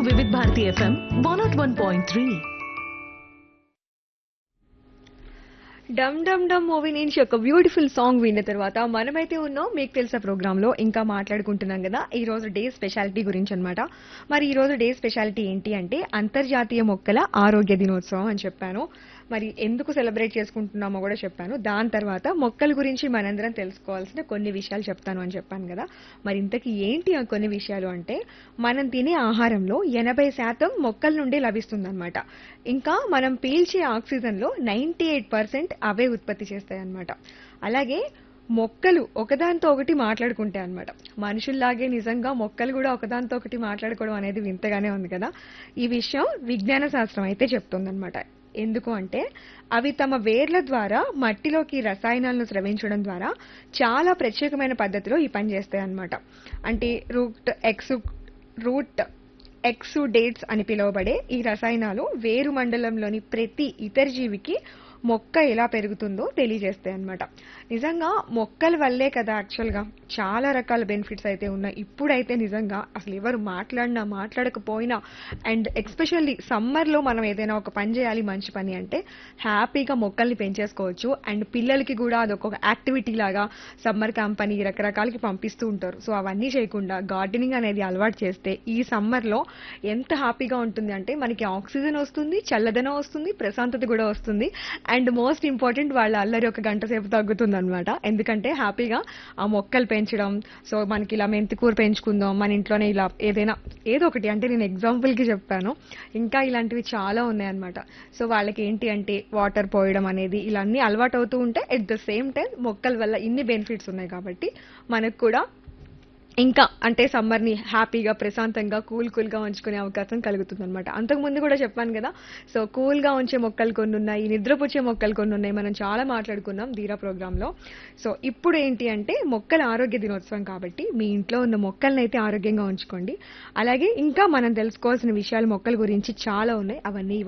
వివిధ Bharati FM one nought one point three Dum Dum Dum movie నుంచి ఒక బ్యూటిఫుల్ సాంగ్ విన్న తర్వాత మనమైతే ఉన్నాం మీకు తెలిసే ప్రోగ్రామ్ లో ఇంకా మాట్లాడుకుంటున్నాం కదా ఈ రోజు డే స్పెషాలిటీ గురించి అన్నమాట మరి ఈ రోజు డే స్పెషాలిటీ ఏంటి అంటే అంతర్జాతీయ మొక్కల ఆరోగ్య దినోత్సవం అని చెప్పాను మరి ఎందుకు సెలబ్రేట్ చేసుకుంటున్నామో కూడా చెప్పాను దాని తర్వాత మొక్కల గురించి మనందరం తెలుసుకోవాల్సిన కొన్ని విషయాలు చెప్తాను అని చెప్పాను కదా మరి ఇంతకీ ఏంటి ఆ కొన్ని విషయాలు అంటే మనం తినే ఆహారంలో ఎనభై శాతం మొక్కల నుండి లభిస్తుందన్నమాట ఇంకా మనం పీల్చే ఆక్సిజన్లో నైంటీ ఎయిట్ పర్సెంట్ అవే ఉత్పత్తి చేస్తాయన్నమాట అలాగే మొక్కలు ఒకదాంతో ఒకటి మాట్లాడుకుంటాయి అన్నమాట మనుషుల్లాగే నిజంగా మొక్కలు కూడా ఒకదాంతో ఒకటి మాట్లాడుకోవడం అనేది వింతగానే ఉంది కదా ఈ విషయం విజ్ఞాన శాస్త్రం అయితే చెప్తుందన్నమాట ఎందుకు అంటే అవి తమ వేర్ల ద్వారా మట్టిలోకి రసాయనాలను స్రవించడం ద్వారా చాలా ప్రత్యేకమైన పద్ధతిలో ఈ పని చేస్తాయి అన్నమాట అంటే రూట్ ఎక్సు రూట్ ఎక్సుడేట్స్ అని పిలువబడే ఈ రసాయనాలు వేరు మండలంలోని ప్రతి ఇతర జీవికి మొక్క ఎలా పెరుగుతుందో తెలియజేస్తాయి అన్నమాట నిజంగా మొక్కల వల్లే కదా యాక్చువల్గా చాలా రకాల బెనిఫిట్స్ అయితే ఉన్నాయి ఇప్పుడైతే నిజంగా అసలు ఎవరు మాట్లాడినా మాట్లాడకపోయినా అండ్ ఎక్స్పెషల్లీ సమ్మర్లో మనం ఏదైనా ఒక పని చేయాలి మంచి పని అంటే హ్యాపీగా మొక్కల్ని పెంచేసుకోవచ్చు అండ్ పిల్లలకి కూడా అదొక యాక్టివిటీ లాగా సమ్మర్ క్యాంప్ అని రకరకాలకి పంపిస్తూ ఉంటారు సో అవన్నీ చేయకుండా గార్డెనింగ్ అనేది అలవాటు చేస్తే ఈ సమ్మర్లో ఎంత హ్యాపీగా ఉంటుంది అంటే మనకి ఆక్సిజన్ వస్తుంది చల్లదనం వస్తుంది ప్రశాంతత కూడా వస్తుంది అండ్ మోస్ట్ ఇంపార్టెంట్ వాళ్ళ అల్లరి ఒక గంట సేపు తగ్గుతుంది అనమాట ఎందుకంటే హ్యాపీగా ఆ మొక్కలు పెంచడం సో మనకి ఇలా మెంతికూర పెంచుకుందాం మన ఇంట్లోనే ఇలా ఏదైనా ఏదో ఒకటి అంటే నేను ఎగ్జాంపుల్కి చెప్పాను ఇంకా ఇలాంటివి చాలా ఉన్నాయన్నమాట సో వాళ్ళకి ఏంటి అంటే వాటర్ పోయడం అనేది ఇలా అన్ని అలవాటు అవుతూ ఉంటే ఎట్ ద సేమ్ టైం మొక్కల వల్ల ఇన్ని బెనిఫిట్స్ ఉన్నాయి కాబట్టి మనకు కూడా ఇంకా అంటే సమ్మర్ని హ్యాపీగా ప్రశాంతంగా కూల్ కూల్గా ఉంచుకునే అవకాశం కలుగుతుంది అనమాట అంతకుముందు కూడా చెప్పాను కదా సో కూల్గా ఉంచే మొక్కలు కొన్ని ఉన్నాయి నిద్రపుచ్చే మొక్కలు కొన్ని ఉన్నాయి మనం చాలా మాట్లాడుకున్నాం ధీరా ప్రోగ్రాంలో సో ఇప్పుడు ఏంటి అంటే మొక్కల ఆరోగ్య దినోత్సవం కాబట్టి మీ ఇంట్లో ఉన్న మొక్కల్ని అయితే ఆరోగ్యంగా ఉంచుకోండి అలాగే ఇంకా మనం తెలుసుకోవాల్సిన విషయాలు మొక్కల గురించి చాలా ఉన్నాయి అవన్నీ